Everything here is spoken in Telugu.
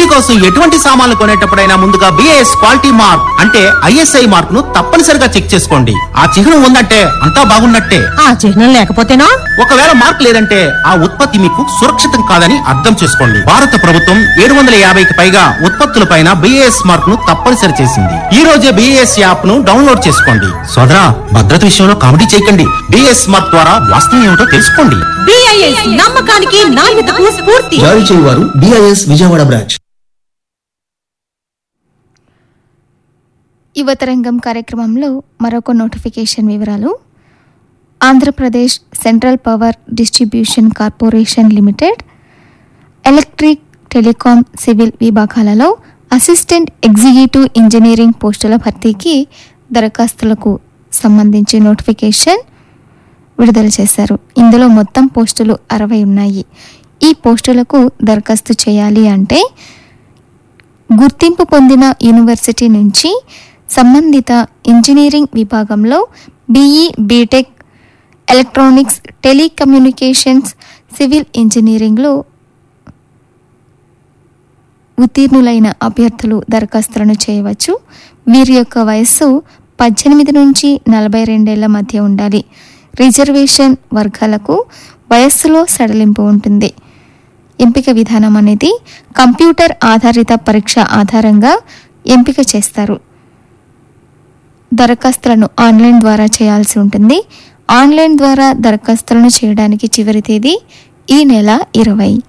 కోసం ఎటువంటి సామాన్లు కొనేటప్పుడైనా ముందుగా బిఏఎస్ క్వాలిటీ మార్క్ అంటే ఐఎస్ఐ మార్క్ ను తప్పనిసరిగా చెక్ చేసుకోండి ఆ చిహ్నం ఉందంటే అంతా బాగున్నట్టే ఆ చిహ్నం లేకపోతేనా ఒకవేళ మార్క్ లేదంటే ఆ ఉత్పత్తి మీకు సురక్షితం కాదని అర్థం చేసుకోండి భారత ప్రభుత్వం ఏడు వందల యాభైకి పైగా ఉత్పత్తులపైన బిఏఎస్ మార్క్ ను తప్పనిసరి చేసింది ఈ రోజే బిఏఎస్ యాప్ ను డౌన్లోడ్ చేసుకోండి సోదరా భద్రత విషయంలో కామెడీ చేయకండి బిఏఎస్ మార్క్ ద్వారా వాస్తవం ఏమిటో తెలుసుకోండి బిఐఎస్ నమ్మకానికి నాణ్యతకు స్ఫూర్తి జారీ చేయువారు బిఐఎస్ విజయవాడ బ్రాంచ్ యువతరంగం కార్యక్రమంలో మరొక నోటిఫికేషన్ వివరాలు Andhra Pradesh central power distribution corporation limited electric telecom civil విభాగాలలో అసిస్టెంట్ ఎగ్జిక్యూటివ్ ఇంజనీరింగ్ పోస్టుల భర్తీకి దరఖాస్తులకు సంబంధించి నోటిఫికేషన్ విడుదల చేశారు ఇందులో మొత్తం పోస్టులు అరవై ఉన్నాయి ఈ పోస్టులకు దరఖాస్తు చేయాలి అంటే గుర్తింపు పొందిన యూనివర్సిటీ నుంచి సంబంధిత ఇంజనీరింగ్ విభాగంలో BE BTech electronics telecommunications civil ఇంజనీరింగ్లో ఉత్తీర్ణులైన అభ్యర్థులు దరఖాస్తులను చేయవచ్చు వీరి యొక్క వయస్సు పద్దెనిమిది నుంచి నలభై రెండేళ్ల మధ్య ఉండాలి రిజర్వేషన్ వర్గాలకు వయస్సులో సడలింపు ఉంటుంది ఎంపిక విధానం అనేది కంప్యూటర్ ఆధారిత పరీక్ష ఆధారంగా ఎంపిక చేస్తారు దరఖాస్తులను ఆన్లైన్ ద్వారా చేయాల్సి ఉంటుంది ఆన్లైన్ ద్వారా దరఖాస్తులను చేయడానికి చివరి తేదీ ఈ నెల ఇరవై